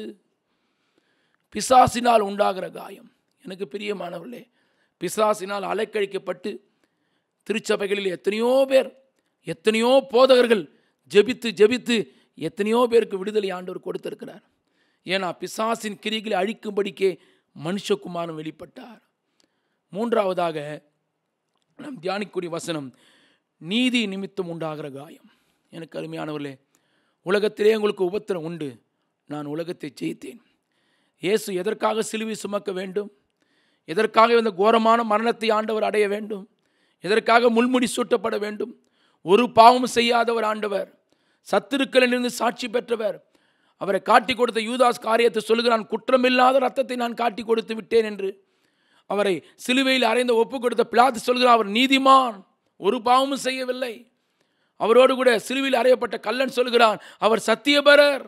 பிசாசினால் உண்டாகிற காயம் எனக்கு பிரியமானவர்களே பிசாசினால் அலைக்கழிக்கப்பட்டு திருச்சபைகளில் எத்தனையோ பேர் எத்தனையோ போதகர்கள் ஜெபித்து ஜெபித்து எத்தனையோ பேருக்கு விடுதலை ஆண்டவர் கொடுத்திருக்கிறார் ஏன்னா பிசாசின் கிரிகளை அழிக்கும்படிக்கே மனுஷகுமாரன் வெளிப்பட்டார் மூன்றாவதாக நாம் தியானிக்கூடிய வசனம் நீதி நிமித்தம் உண்டாகிற காயம் எனக்கு அருமையானவர்களே உலகத்திலே உங்களுக்கு உபத்திரம் உண்டு நான் உலகத்தை ஜெயித்தேன் இயேசு எதற்காக சிலுவை சுமக்க வேண்டும் எதற்காக இந்த கோரமான மரணத்தை ஆண்டவர் அடைய வேண்டும் எதற்காக முள்முடி சூட்டப்பட வேண்டும் ஒரு பாவமும் செய்யாதவர் ஆண்டவர் சத்துருக்களிலிருந்து சாட்சி பெற்றவர் அவரை காட்டி கொடுத்த யூதாஸ் காரியத்தை சொல்லுகிறான் குற்றமில்லாத ரத்தத்தை நான் காட்டி கொடுத்து விட்டேன் என்று அவரை சிலுவையில் அறைந்த ஒப்பு கொடுத்த பிளாத்து சொல்கிறார் அவர் நீதிமான் ஒரு பாவமும் செய்யவில்லை அவரோடு கூட சிலுவையில் அறையப்பட்ட கல்லன் சொல்கிறான் அவர் சத்தியபரர்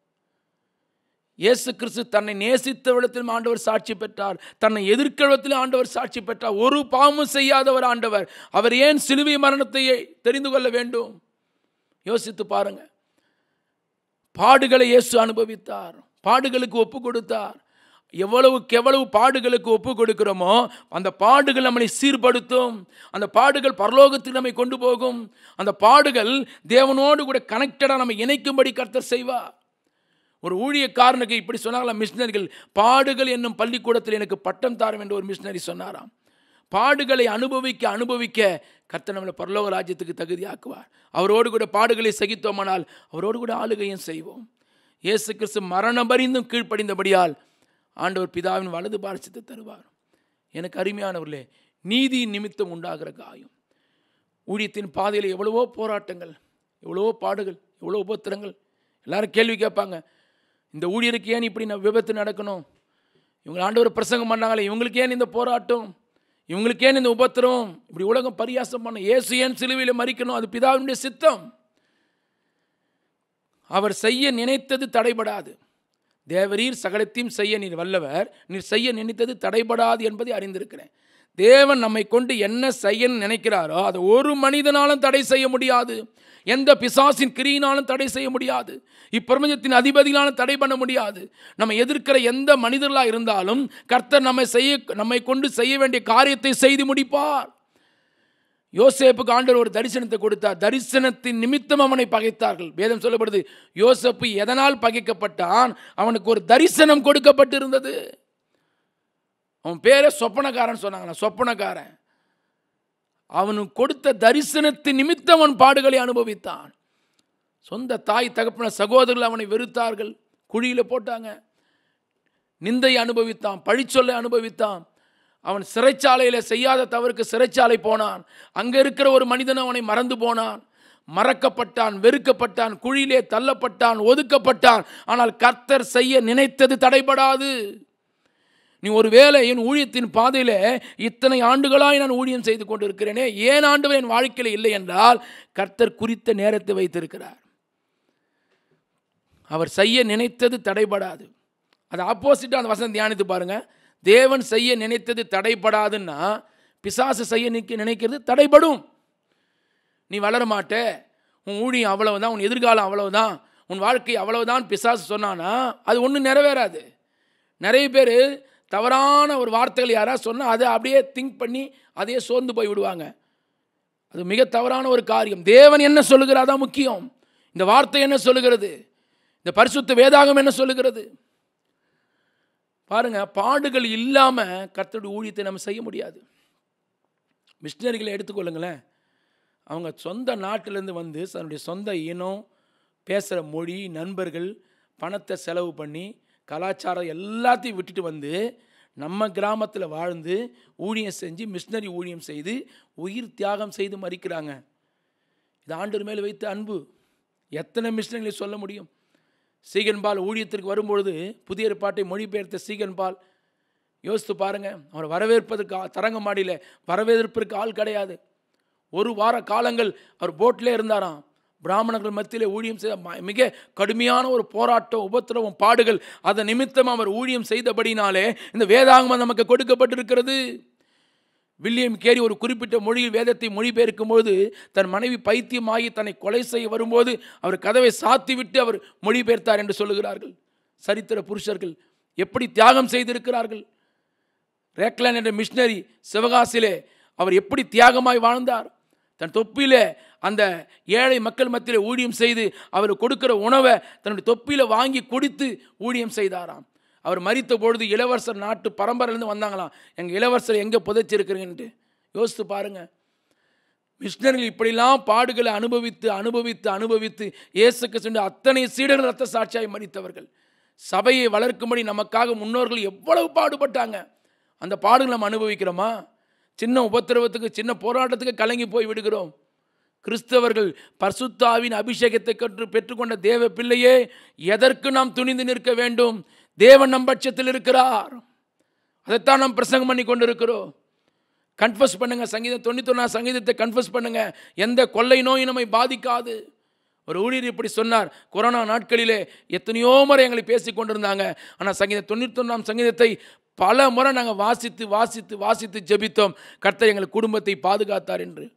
இயேசு கிறிஸ்து தன்னை நேசித்த விடத்திலும் ஆண்டவர் சாட்சி பெற்றார் தன்னை எதிர்க்கிறவத்திலும் ஆண்டவர் சாட்சி பெற்றார் ஒரு பாவமும் செய்யாதவர் ஆண்டவர் அவர் ஏன் சிலுவை மரணத்தை தெரிந்து கொள்ள வேண்டும் யோசித்து பாருங்க பாடுகளை இயேசு அனுபவித்தார் பாடுகளுக்கு ஒப்பு கொடுத்தார் எவ்வளவுக்கு எவ்வளவு பாடுகளுக்கு ஒப்பு கொடுக்கிறோமோ அந்த பாடுகள் நம்மளை சீர்படுத்தும் அந்த பாடுகள் பரலோகத்தில் நம்மை கொண்டு போகும் அந்த பாடுகள் தேவனோடு கூட கனெக்டடாக நம்ம இணைக்கும்படி கர்த்தர் செய்வார் ஒரு ஊழியக்காரனுக்கு இப்படி சொன்னாங்களா மிஷினரிகள் பாடுகள் என்னும் பள்ளிக்கூடத்தில் எனக்கு பட்டம் தாரும் என்று ஒரு மிஷினரி சொன்னாராம் பாடுகளை அனுபவிக்க அனுபவிக்க கர்த்தர் நம்மளை பரலோக ராஜ்யத்துக்கு தகுதியாக்குவார் அவரோடு கூட பாடுகளை சகித்தோமானால் அவரோடு கூட ஆளுகையும் செய்வோம் இயேசு கிறிஸ்து மரணம் பரிந்தும் கீழ்ப்படிந்தபடியால் ஆண்டவர் பிதாவின் வலது பாரசத்தை தருவார் எனக்கு அருமையானவர்களே நீதி நிமித்தம் உண்டாகிற காயம் ஊழியத்தின் பாதையில் எவ்வளவோ போராட்டங்கள் எவ்வளவோ பாடுகள் எவ்வளோ உபத்திரங்கள் எல்லாரும் கேள்வி கேட்பாங்க இந்த ஊழியருக்கு ஏன் இப்படி நான் விபத்து நடக்கணும் இவங்க ஆண்டவர் பிரசங்கம் பண்ணாங்களே இவங்களுக்கு ஏன் இந்த போராட்டம் இவங்களுக்கு ஏன் இந்த உபத்திரம் இப்படி உலகம் பரியாசம் பண்ண இயேசு ஏன் சிலுவையில் மறிக்கணும் அது பிதாவினுடைய சித்தம் அவர் செய்ய நினைத்தது தடைபடாது தேவரீர் சகலத்தையும் செய்ய நீர் வல்லவர் நீர் செய்ய நினைத்தது தடைபடாது என்பதை அறிந்திருக்கிறேன் தேவன் நம்மை கொண்டு என்ன செய்ய நினைக்கிறாரோ அதை ஒரு மனிதனாலும் தடை செய்ய முடியாது எந்த பிசாசின் கிரியினாலும் தடை செய்ய முடியாது இப்பிரபஞ்சத்தின் அதிபதிகளாலும் தடை பண்ண முடியாது நம்ம எதிர்க்கிற எந்த மனிதர்களாக இருந்தாலும் கர்த்தர் நம்மை செய்ய நம்மை கொண்டு செய்ய வேண்டிய காரியத்தை செய்து முடிப்பார் யோசேப்புக்கு ஆண்டவர் ஒரு தரிசனத்தை கொடுத்தார் தரிசனத்தின் நிமித்தம் அவனை பகைத்தார்கள் வேதம் சொல்லப்படுது யோசப்பு எதனால் பகைக்கப்பட்டான் அவனுக்கு ஒரு தரிசனம் கொடுக்கப்பட்டிருந்தது அவன் பேரே சொப்பனக்காரன் சொன்னாங்களா சொப்பனக்காரன் அவனுக்கு கொடுத்த தரிசனத்தின் நிமித்தம் அவன் பாடுகளை அனுபவித்தான் சொந்த தாய் தகப்பன சகோதரர்கள் அவனை வெறுத்தார்கள் குழியில் போட்டாங்க நிந்தை அனுபவித்தான் பழிச்சொல்லை அனுபவித்தான் அவன் சிறைச்சாலையில் செய்யாத தவறுக்கு சிறைச்சாலை போனான் அங்கே இருக்கிற ஒரு மனிதன் அவனை மறந்து போனான் மறக்கப்பட்டான் வெறுக்கப்பட்டான் குழியிலே தள்ளப்பட்டான் ஒதுக்கப்பட்டான் ஆனால் கர்த்தர் செய்ய நினைத்தது தடைபடாது நீ ஒருவேளை என் ஊழியத்தின் பாதையில் இத்தனை ஆண்டுகளாய் நான் ஊழியம் செய்து கொண்டிருக்கிறேனே ஏன் ஆண்டு என் வாழ்க்கையில் இல்லை என்றால் கர்த்தர் குறித்த நேரத்தை வைத்திருக்கிறார் அவர் செய்ய நினைத்தது தடைபடாது அது ஆப்போசிட்டாக அந்த வசனம் தியானித்து பாருங்க தேவன் செய்ய நினைத்தது தடைபடாதுன்னா பிசாசு செய்ய நிக்க நினைக்கிறது தடைபடும் நீ வளர மாட்ட உன் ஊழியம் அவ்வளவுதான் உன் எதிர்காலம் அவ்வளவுதான் உன் வாழ்க்கை அவ்வளவுதான் பிசாசு சொன்னானா அது ஒன்றும் நிறைவேறாது நிறைய பேர் தவறான ஒரு வார்த்தைகள் யாராவது சொன்னால் அதை அப்படியே திங்க் பண்ணி அதையே சோர்ந்து போய் விடுவாங்க அது மிக தவறான ஒரு காரியம் தேவன் என்ன சொல்லுகிறாதா முக்கியம் இந்த வார்த்தை என்ன சொல்லுகிறது இந்த பரிசுத்த வேதாகம் என்ன சொல்லுகிறது பாருங்க பாடுகள் இல்லாமல் கர்த்தருடைய ஊழியத்தை நம்ம செய்ய முடியாது மிஷினரிகளை எடுத்துக்கொள்ளுங்களேன் அவங்க சொந்த நாட்டிலேருந்து வந்து தன்னுடைய சொந்த இனம் பேசுகிற மொழி நண்பர்கள் பணத்தை செலவு பண்ணி கலாச்சாரம் எல்லாத்தையும் விட்டுட்டு வந்து நம்ம கிராமத்தில் வாழ்ந்து ஊழியம் செஞ்சு மிஷினரி ஊழியம் செய்து உயிர் தியாகம் செய்து மறிக்கிறாங்க இது ஆண்டவர் மேலே வைத்த அன்பு எத்தனை மிஷினரிகளை சொல்ல முடியும் சீகன்பால் ஊழியத்திற்கு வரும்பொழுது புதிய ஏற்பாட்டை மொழிபெயர்த்த சீகன்பால் யோசித்து பாருங்க அவர் வரவேற்பதற்கு ஆ- தரங்கம்பாடியில் வரவேற்பதற்கு ஆள் கிடையாது ஒரு வார காலங்கள் அவர் போட்டிலே இருந்தாராம் பிராமணர்கள் மத்தியிலே ஊழியம் செய்த ம- மிக கடுமையான ஒரு போராட்டம் உபத்திரவம் பாடுகள் அதன் நிமித்தம் அவர் ஊழியம் செய்தபடினாலே இந்த வேதாகமம் நமக்கு கொடுக்கப்பட்டிருக்கிறது வில்லியம் கேரி ஒரு குறிப்பிட்ட மொழியில் வேதத்தை மொழிபெயர்க்கும் போது தன் மனைவி பைத்தியமாகி தன்னை கொலை செய்ய வரும்போது அவர் கதவை சாத்திவிட்டு அவர் மொழிபெயர்த்தார் என்று சொல்லுகிறார்கள் சரித்திர புருஷர்கள் எப்படி தியாகம் செய்திருக்கிறார்கள் ரேக்லான் என்ற மிஷினரி சிவகாசியிலே அவர் எப்படி தியாகமாய் வாழ்ந்தார் தன் தொப்பியிலே அந்த ஏழை மக்கள் மத்தியிலே ஊழியம் செய்து அவர் கொடுக்கிற உணவை தன்னுடைய தொப்பியில வாங்கி குடித்து ஊழியம் செய்தாராம் அவர் மரித்த பொழுது இளவரசர் நாட்டு பரம்பரையிலேருந்து வந்தாங்களாம் எங்கள் இளவரசர் எங்கே புதைச்சிருக்கிறீங்கன்ட்டு யோசித்து பாருங்க மிஷினரிகள் இப்படிலாம் பாடுகளை அனுபவித்து அனுபவித்து அனுபவித்து இயேசுக்கு சென்று அத்தனை சீடர்கள் ரத்த சாட்சியாய் மறித்தவர்கள் சபையை வளர்க்கும்படி நமக்காக முன்னோர்கள் எவ்வளவு பாடுபட்டாங்க அந்த பாடுகளை நம்ம அனுபவிக்கிறோமா சின்ன உபத்திரவத்துக்கு சின்ன போராட்டத்துக்கு கலங்கி போய் விடுகிறோம் கிறிஸ்தவர்கள் பரிசுத்தாவின் அபிஷேகத்தை கற்று பெற்றுக்கொண்ட தேவ பிள்ளையே எதற்கு நாம் துணிந்து நிற்க வேண்டும் தேவன் நம் பட்சத்தில் இருக்கிறார் அதைத்தான் நாம் பிரசங்கம் பண்ணி கொண்டிருக்கிறோம் கன்ஃபஸ் பண்ணுங்க சங்கீதம் தொண்ணூத்தொன்னா சங்கீதத்தை கன்ஃபஸ் பண்ணுங்க எந்த கொள்ளை நோயும் நம்மை பாதிக்காது ஒரு ஊழியர் இப்படி சொன்னார் கொரோனா நாட்களிலே எத்தனையோ முறை எங்களை பேசி கொண்டிருந்தாங்க ஆனால் சங்கீதம் தொண்ணூத்தொன்னாம் சங்கீதத்தை பல முறை நாங்கள் வாசித்து வாசித்து வாசித்து ஜெபித்தோம் கர்த்தர் எங்கள் குடும்பத்தை பாதுகாத்தார் என்று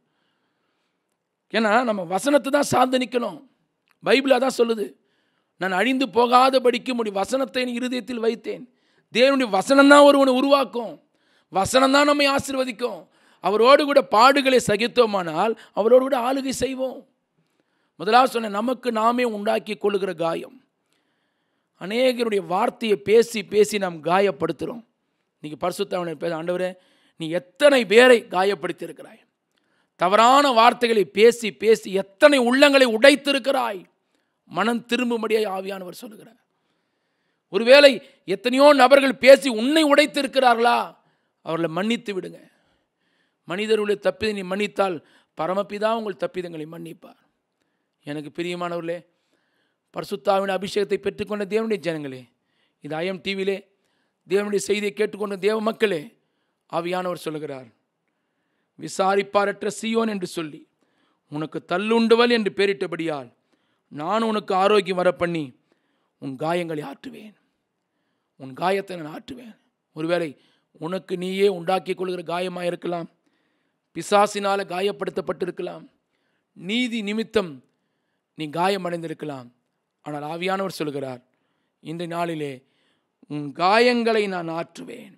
ஏன்னா நம்ம வசனத்தை தான் சார்ந்து நிற்கணும் பைபிள் அதான் சொல்லுது நான் அழிந்து போகாதபடிக்கு முடி வசனத்தை என் இருதயத்தில் வைத்தேன் தேவனுடைய வசனம் தான் ஒருவனை உருவாக்கும் வசனம் தான் நம்மை ஆசீர்வதிக்கும் அவரோடு கூட பாடுகளை சகித்தோமானால் அவரோடு கூட ஆளுகை செய்வோம் முதலாவது சொன்ன நமக்கு நாமே உண்டாக்கி கொள்ளுகிற காயம் அநேகருடைய வார்த்தையை பேசி பேசி நாம் காயப்படுத்துகிறோம் இன்றைக்கி பரிசுத்தவனை பேச ஆண்டவரே நீ எத்தனை பேரை காயப்படுத்தியிருக்கிறாய் தவறான வார்த்தைகளை பேசி பேசி எத்தனை உள்ளங்களை உடைத்திருக்கிறாய் மனம் திரும்பும்படியாய் ஆவியானவர் சொல்லுகிறார் ஒருவேளை எத்தனையோ நபர்கள் பேசி உன்னை உடைத்திருக்கிறார்களா அவர்களை மன்னித்து விடுங்க மனிதர்களுடைய தப்பிதை நீ மன்னித்தால் பரமபிதா உங்கள் தப்பிதங்களை மன்னிப்பார் எனக்கு பிரியமானவர்களே பரிசுத்தாவின் அபிஷேகத்தை பெற்றுக்கொண்ட தேவனுடைய ஜனங்களே இது ஐஎம் டிவியிலே தேவனுடைய செய்தியை கேட்டுக்கொண்ட தேவ மக்களே ஆவியானவர் சொல்லுகிறார் விசாரிப்பாரற்ற சியோன் என்று சொல்லி உனக்கு தள்ளுண்டவள் என்று பெயரிட்டபடியால் நான் உனக்கு ஆரோக்கியம் வர பண்ணி உன் காயங்களை ஆற்றுவேன் உன் காயத்தை நான் ஆற்றுவேன் ஒருவேளை உனக்கு நீயே உண்டாக்கி கொள்கிற காயமாக இருக்கலாம் பிசாசினால் காயப்படுத்தப்பட்டிருக்கலாம் நீதி நிமித்தம் நீ காயமடைந்திருக்கலாம் ஆனால் ஆவியானவர் சொல்கிறார் இந்த நாளிலே உன் காயங்களை நான் ஆற்றுவேன்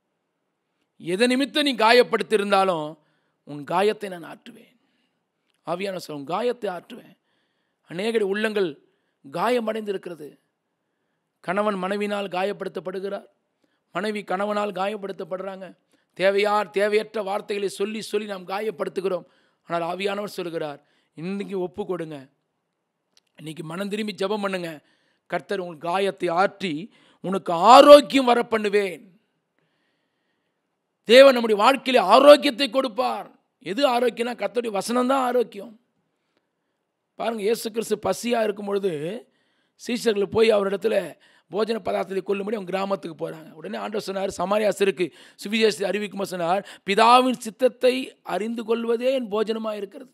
எதை நிமித்தம் நீ காயப்படுத்தியிருந்தாலும் உன் காயத்தை நான் ஆற்றுவேன் ஆவியான சொல் உன் காயத்தை ஆற்றுவேன் அநேக உள்ளங்கள் காயமடைந்திருக்கிறது கணவன் மனைவினால் காயப்படுத்தப்படுகிறார் மனைவி கணவனால் காயப்படுத்தப்படுறாங்க தேவையார் தேவையற்ற வார்த்தைகளை சொல்லி சொல்லி நாம் காயப்படுத்துகிறோம் ஆனால் ஆவியானவர் சொல்கிறார் இன்னைக்கு ஒப்பு கொடுங்க இன்னைக்கு மனம் திரும்பி ஜெபம் பண்ணுங்க கர்த்தர் உன் காயத்தை ஆற்றி உனக்கு ஆரோக்கியம் வர பண்ணுவேன் தேவன் நம்முடைய வாழ்க்கையில ஆரோக்கியத்தை கொடுப்பார் எது ஆரோக்கியம்னா கர்த்தருடைய வசனம் தான் ஆரோக்கியம் பாருங்க இயேசு கிறிஸ்து பசியாக இருக்கும் பொழுது சீஷர்கள் போய் அவரிடத்துல போஜன பதார்த்தத்தை கொள்ளும்படி அவங்க கிராமத்துக்கு போகிறாங்க உடனே ஆண்டவர் சொன்னார் சமாரியாசருக்கு சுவிசேஷத்தை அறிவிக்கும்போது சொன்னார் பிதாவின் சித்தத்தை அறிந்து கொள்வதே என் போஜனமாக இருக்கிறது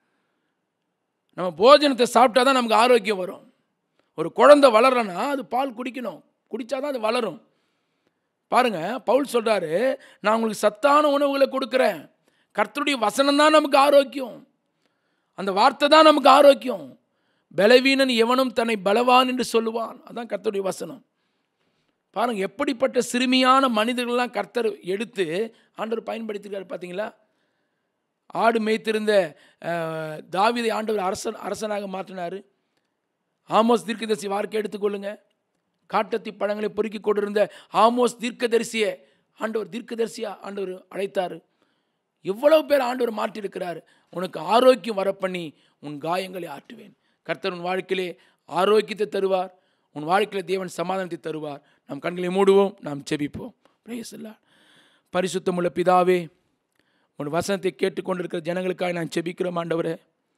நம்ம போஜனத்தை சாப்பிட்டா தான் நமக்கு ஆரோக்கியம் வரும் ஒரு குழந்தை வளரனா அது பால் குடிக்கணும் குடித்தாதான் அது வளரும் பாருங்க பவுல் சொல்கிறாரு நான் உங்களுக்கு சத்தான உணவுகளை கொடுக்குறேன் கர்த்தருடைய வசனம் தான் நமக்கு ஆரோக்கியம் அந்த வார்த்தை தான் நமக்கு ஆரோக்கியம் பலவீனன் எவனும் தன்னை பலவான் என்று சொல்லுவான் அதான் கர்த்தருடைய வசனம் பாருங்க எப்படிப்பட்ட சிறுமியான மனிதர்கள்லாம் கர்த்தர் எடுத்து ஆண்டவர் பயன்படுத்திருக்காரு பார்த்தீங்களா ஆடு மேய்த்திருந்த அஹ், தாவீதை ஆண்டவர் அரசன் அரசனாக மாற்றினார் ஆமோஸ் தீர்க்கதரிசி வார்க்கை எடுத்துக்கொள்ளுங்க காட்டத்தி பழங்களை பொறுக்கி கொண்டிருந்த ஆமோஸ் தீர்க்கதரிசியை ஆண்டவர் தீர்க்கதரிசியா ஆண்டவர் அழைத்தார் எவ்வளவு பேர் ஆண்டவர் மாற்றிருக்கிறார் உனக்கு ஆரோக்கியம் வர பண்ணி உன் காயங்களை ஆற்றுவேன் கர்த்தர் உன் வாழ்க்கையிலே ஆரோக்கியத்தை தருவார் உன் வாழ்க்கையில தேவன் சமாதானத்தை தருவார் நம் கண்களை மூடுவோம் நாம் செபிப்போம் பிரேஸ் பரிசுத்தமுள்ள பிதாவே உன் வசனத்தை கேட்டுக்கொண்டிருக்கிற ஜனங்களுக்காக நான் செபிக்கிறோம் ஆண்டவரே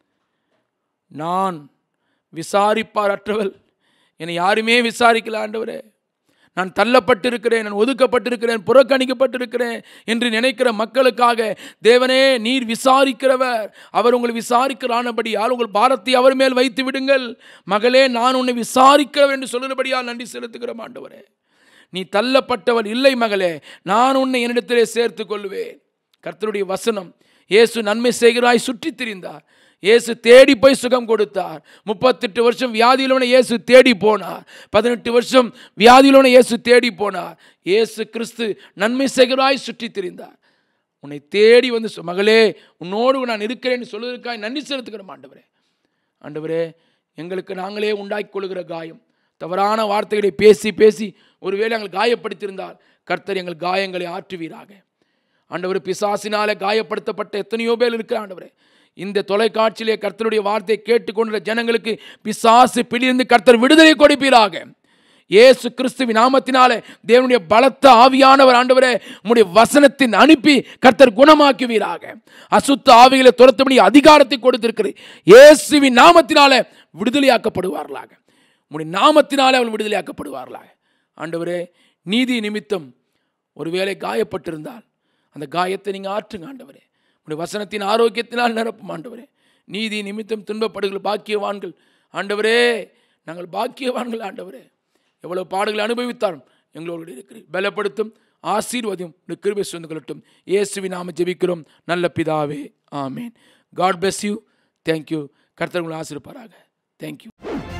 நான் விசாரிப்பாரற்றவள் என்னை யாருமே விசாரிக்கல ஆண்டவரே நான் தள்ளப்பட்டிருக்கிறேன் நான் ஒதுக்கப்பட்டிருக்கிறேன் புறக்கணிக்கப்பட்டிருக்கிறேன் என்று நினைக்கிற மக்களுக்காக தேவனே நீர் விசாரிக்கிறவர் அவர் உங்களை விசாரிக்கிறானபடியால் உங்கள் பாரத்தை அவர் மேல் வைத்து விடுங்கள் மகளே நான் உன்னை விசாரிக்கிறவர் என்று சொல்லுறபடியால் நன்றி செலுத்துகிறோம் ஆண்டவரே நீ தள்ளப்பட்டவள் இல்லை மகளே நான் உன்னை என்னிடத்திலே சேர்த்து கொள்வேன் கர்த்தருடைய வசனம் இயேசு நன்மை செய்கிறாய் சுற்றித் திரிந்தார் இயேசு தேடி போய் சுகம் கொடுத்தார் முப்பத்தெட்டு வருஷம் வியாதியிலோன இயேசு தேடி போனார் பதினெட்டு வருஷம் வியாதியிலோன இயேசு தேடி போனார் இயேசு கிறிஸ்து நன்மை செய்கிறாய் சுற்றித் திரிந்தார் உன்னை தேடி வந்து சொ- மகளே உன்னோடு நான் இருக்கிறேன்னு சொல்வதற்காக நன்றி செலுத்துகிறோம் ஆண்டவரே ஆண்டவரே எங்களுக்கு நாங்களே உண்டாக்கி கொள்கிற காயம் தவறான வார்த்தைகளை பேசி பேசி ஒருவேளை எங்கள் காயப்படுத்தியிருந்தால் கர்த்தர் எங்கள் காயங்களை ஆற்றுவீராக ஆண்டவர் பிசாசினாலே காயப்படுத்தப்பட்ட எத்தனையோ பேர் இருக்கிற ஆண்டவரே இந்த தொலைக்காட்சியிலே கர்த்தருடைய வார்த்தையை கேட்டுக்கொண்ட ஜனங்களுக்கு பிசாசு பிடிந்து கர்த்தர் விடுதலை கொடுப்பீராக இயேசு கிறிஸ்துவின் நாமத்தினாலே தேவனுடைய பலத்த ஆவியானவர் ஆண்டவரே உம்முடைய வசனத்தின் அனுப்பி கர்த்தர் குணமாக்குவீராக அசுத்த ஆவிகளை துரத்தும்படி அதிகாரத்தை கொடுத்திருக்கிறேன் இயேசுவின் நாமத்தினாலே விடுதலையாக்கப்படுவார்களாக உம்முடைய நாமத்தினாலே அவள் விடுதலையாக்கப்படுவார்களாக ஆண்டவரே நீதி நிமித்தம் ஒருவேளை காயப்பட்டிருந்தால் அந்த காயத்தை நீங்கள் ஆற்றுங்க ஆண்டவரே உடைய வசனத்தின் ஆரோக்கியத்தினால் நிரப்பும் ஆண்டவரே நீதி நிமித்தம் துன்பப்படுகிற பாக்கியவான்கள் ஆண்டவரே நாங்கள் பாக்கியவான்கள் ஆண்டவரே எவ்வளவு பாடுகளை அனுபவித்தாலும் எங்களோடு இருக்கிறேன் பலப்படுத்தும் ஆசீர்வதியும் உடைய கிருபை சொந்து கொள்ளட்டும் இயேசுவி நாம ஜெபிக்கிறோம் நல்ல பிதாவே ஆமேன் காட் bless யூ தேங்க்யூ கர்த்தர் உங்களை ஆசீர்ப்பாராக தேங்க்யூ